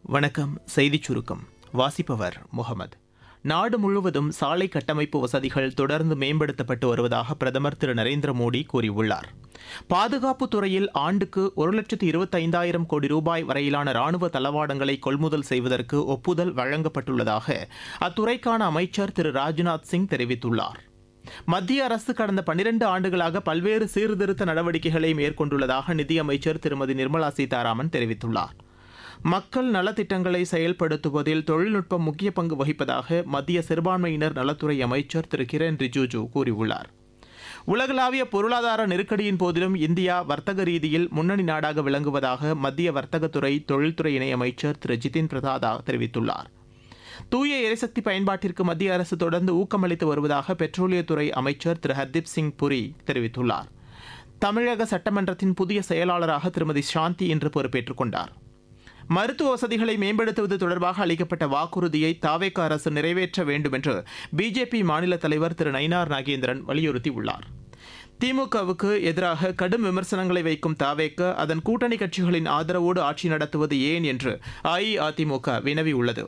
வணக்கம் செய்திச் சுருக்கம் வாசிப்பவர் முகமது நாடு முழுவதும் சாலை கட்டமைப்பு வசதிகள் தொடர்ந்து மேம்படுத்தப்பட்டு வருவதாக பிரதமர் திரு நரேந்திர மோடி கூறியுள்ளார் பாதுகாப்புத் துறையில் ஆண்டுக்கு ஒரு லட்சத்து இருபத்தைந்தாயிரம் கோடி ரூபாய் வரையிலான ராணுவ தளவாடங்களை கொள்முதல் செய்வதற்கு ஒப்புதல் வழங்கப்பட்டுள்ளதாக அத்துறைக்கான அமைச்சர் திரு ராஜ்நாத் சிங் தெரிவித்துள்ளார் மத்திய அரசு கடந்த பனிரண்டு ஆண்டுகளாக பல்வேறு சீர்திருத்த நடவடிக்கைகளை மேற்கொண்டுள்ளதாக நிதியமைச்சர் திருமதி நிர்மலா சீதாராமன் தெரிவித்துள்ளார் மக்கள் நலத்திட்டங்களை செயல்படுத்துவதில் தொழில்நுட்பம் முக்கிய பங்கு வகிப்பதாக மத்திய சிறுபான்மையினர் நலத்துறை அமைச்சர் திரு கிரண் ரிஜிஜு கூறியுள்ளார் உலகளாவிய பொருளாதார நெருக்கடியின் போதிலும் இந்தியா வர்த்தக ரீதியில் முன்னணி நாடாக விளங்குவதாக மத்திய வர்த்தகத்துறை தொழில்துறை இணையமைச்சர் திரு ஜிதின் பிரசாதா தெரிவித்துள்ளார் தூய எரிசக்தி பயன்பாட்டிற்கு மத்திய அரசு தொடர்ந்து ஊக்கமளித்து வருவதாக பெட்ரோலியத்துறை அமைச்சர் திரு ஹர்தீப் சிங் புரி தெரிவித்துள்ளார் தமிழக சட்டமன்றத்தின் புதிய செயலாளராக திருமதி சாந்தி இன்று பொறுப்பேற்றுக் கொண்டார் மருத்துவ வசதிகளை மேம்படுத்துவது தொடர்பாக அளிக்கப்பட்ட வாக்குறுதியை தாவேக அரசு நிறைவேற்ற வேண்டும் என்று பிஜேபி மாநில தலைவர் திரு நயினார் நாகேந்திரன் வலியுறுத்தியுள்ளார் திமுகவுக்கு எதிராக கடும் விமர்சனங்களை வைக்கும் தாவேக்க அதன் கூட்டணி கட்சிகளின் ஆதரவோடு ஆட்சி நடத்துவது ஏன் என்று அஇஅதிமுக வினவியுள்ளது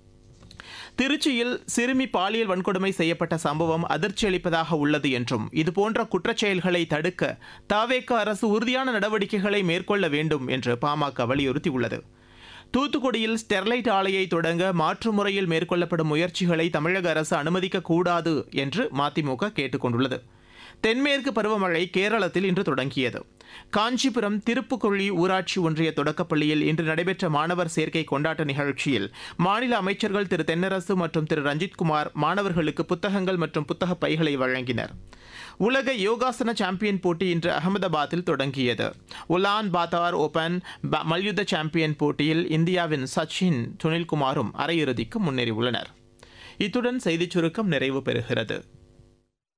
திருச்சியில் சிறுமி பாலியல் வன்கொடுமை செய்யப்பட்ட சம்பவம் அதிர்ச்சி அளிப்பதாக உள்ளது என்றும் இதுபோன்ற குற்றச்செயல்களை தடுக்க தாவேக்க அரசு உறுதியான நடவடிக்கைகளை மேற்கொள்ள வேண்டும் என்று பாமக வலியுறுத்தியுள்ளது தூத்துக்குடியில் ஸ்டெர்லைட் ஆலையை தொடங்க மாற்று முறையில் மேற்கொள்ளப்படும் முயற்சிகளை தமிழக அரசு அனுமதிக்க கூடாது என்று மதிமுக கேட்டுக் கொண்டுள்ளது தென்மேற்கு பருவமழை கேரளத்தில் இன்று தொடங்கியது காஞ்சிபுரம் திருப்புக்கொள்ளி ஊராட்சி ஒன்றிய தொடக்கப்பள்ளியில் இன்று நடைபெற்ற மாணவர் சேர்க்கை கொண்டாட்ட நிகழ்ச்சியில் மாநில அமைச்சர்கள் திரு தென்னரசு மற்றும் திரு ரஞ்சித்குமார் மாணவர்களுக்கு புத்தகங்கள் மற்றும் புத்தக பைகளை வழங்கினர் உலக யோகாசன சாம்பியன் போட்டி இன்று அகமதாபாத்தில் தொடங்கியது உலான் பாத்தார் ஓபன் மல்யுத்த சாம்பியன் போட்டியில் இந்தியாவின் சச்சின் சுனில்குமாரும் அரையிறுதிக்கு முன்னேறியுள்ளனர் இத்துடன் செய்திச் சுருக்கம் நிறைவு பெறுகிறது